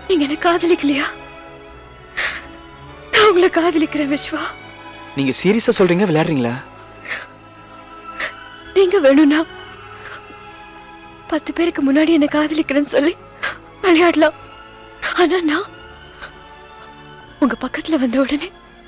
நீங்க என்ன காதலிக்கலையா நான் உங்களை காதலிக்கிறேன் விஸ்வா நீங்க சீரியஸா சொல்றீங்க விளையாடுறீங்களா நீங்க வேணும்னா பத்து பேருக்கு முன்னாடி என்ன காதலிக்கிறேன்னு சொல்லி விளையாடலாம் ஆனா நான் உங்க பக்கத்துல வந்த உடனே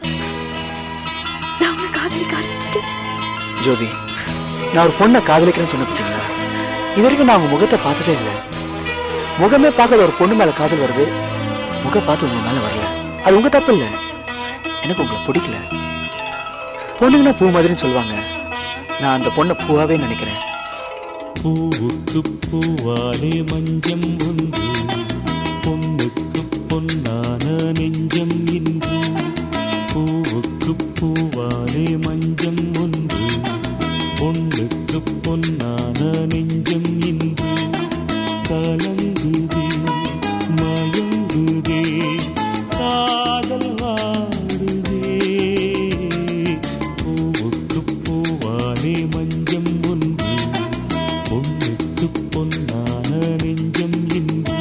நான் உங்களை காதலிக்க ஆரம்பிச்சிட்டேன் ஜோதி நான் ஒரு பொண்ணை காதலிக்கிறேன்னு சொன்ன பார்த்தீங்களா இது வரைக்கும் நான் உங்க முகத்தை பார்த்ததே இல்லை முகமே பார்க்காத ஒரு பொண்ணு மேல காதல் வருது முகம் பார்த்து உங்க மேல வரல அது உங்க தப்பு இல்ல எனக்கு உங்களை பிடிக்கல பொண்ணுங்கன்னா பூ மாதிரின்னு சொல்லுவாங்க நான் அந்த பொண்ணை பூவாவே நினைக்கிறேன் பூவுக்கு பூவாலே மஞ்சம் ஒன்று பொண்ணுக்கு பொன்னான நெஞ்சம் இன்று பூவுக்கு பூவாலே மஞ்சம் ஒன்று பொண்ணுக்கு பொன்னான நெஞ்சம் இன்று கலங்குதே மயங்குதே காதல் வாடுதே பூவுக்கு பூவாலே மஞ்சம் ஒன்று பொண்ணுக்கு பொன்னான நெஞ்சம் இன்று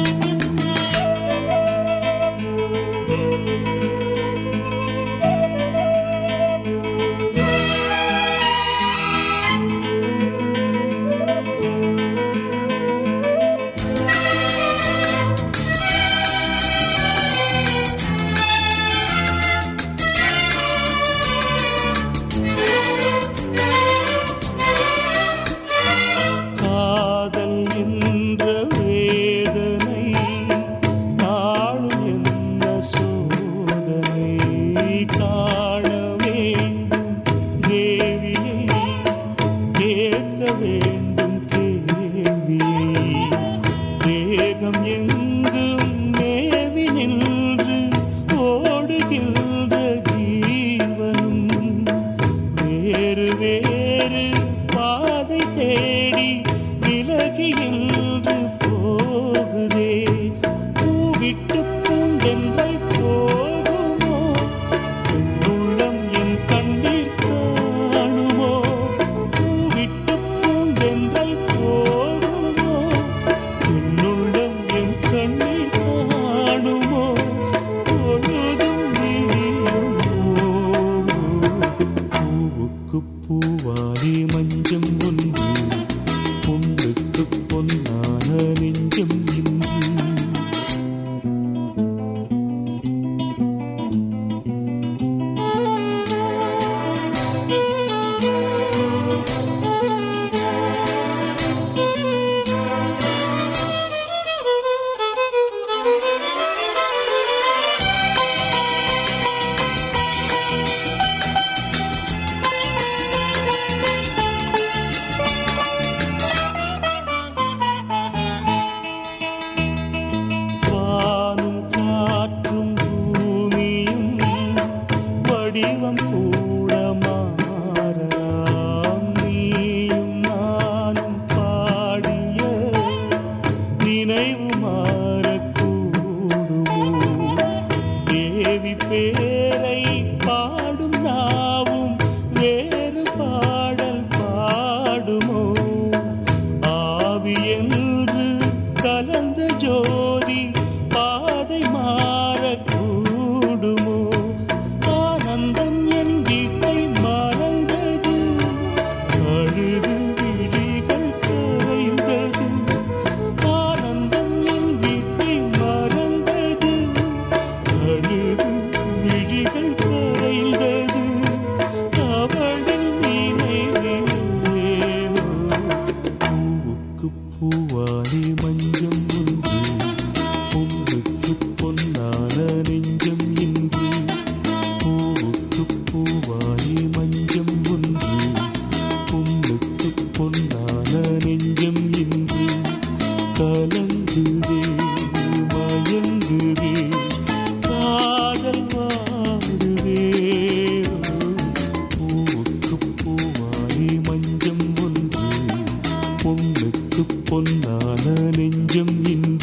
காதல் என்ற வேதனை நாளும் என்ன சோதனை காண வேண்டும் தேவியை கேட்க வேண்டும் கேள்வியை தேகம் எங்கும் மேவி நின்று ஓடுகின்ற ஜீவனும் வேறு வேறு பாதை தேடி விலகி என்று போகுதே பூவிட்டு பூண்டென்றல் போகுமோ உள்ளம் என் கண்ணீர் காணுமோ பூவிட்டு பூண்டென்றல் போகுமோ என்னுள்ளம் என் கண்ணீர் காணுமோ பொழுதும் விடியுமோ பூவுக்கு பூவாலே மஞ்சம் ஒன்று பொண்ணுக்கு பொன்னான நெஞ்சம் இன்று வானும் காற்றும் பூமியும் வடிவம் கூட மாறலாம் நீயும் நானும் பாடிய நினைவு மாறக்கூடுமோ தேவி பேரை பாடும் நாவும் வேறு பாடல் பாடுமோ ஆவி என்று கலந்த ஜோதி பாதை மாறக்கூடுமோ ஆனந்தம் என் வீட்டை மறந்தது அழுது விழிகள் கரைந்தது ஆனந்தம் என் வீட்டை மறந்தது அழுது விழிகள் கரைந்தது அவளின் நினைவேனோ பூவுக்கு பூவாலே மஞ்சம் ஒன்று பொண்ணுக்கு பொன்னான நெஞ்சம் இன்று பூவுக்கு பூவாலே மஞ்சம் ஒன்று பொண்ணுக்கு பொன்னான நெஞ்சம் இன்று கலங்குதே மயங்குதே காதல் வாடுதே பூவுக்கு பூவாலே மஞ்சம் ஒன்று பொண்ணுக்கு பொன்னான நெஞ்சம் இன்று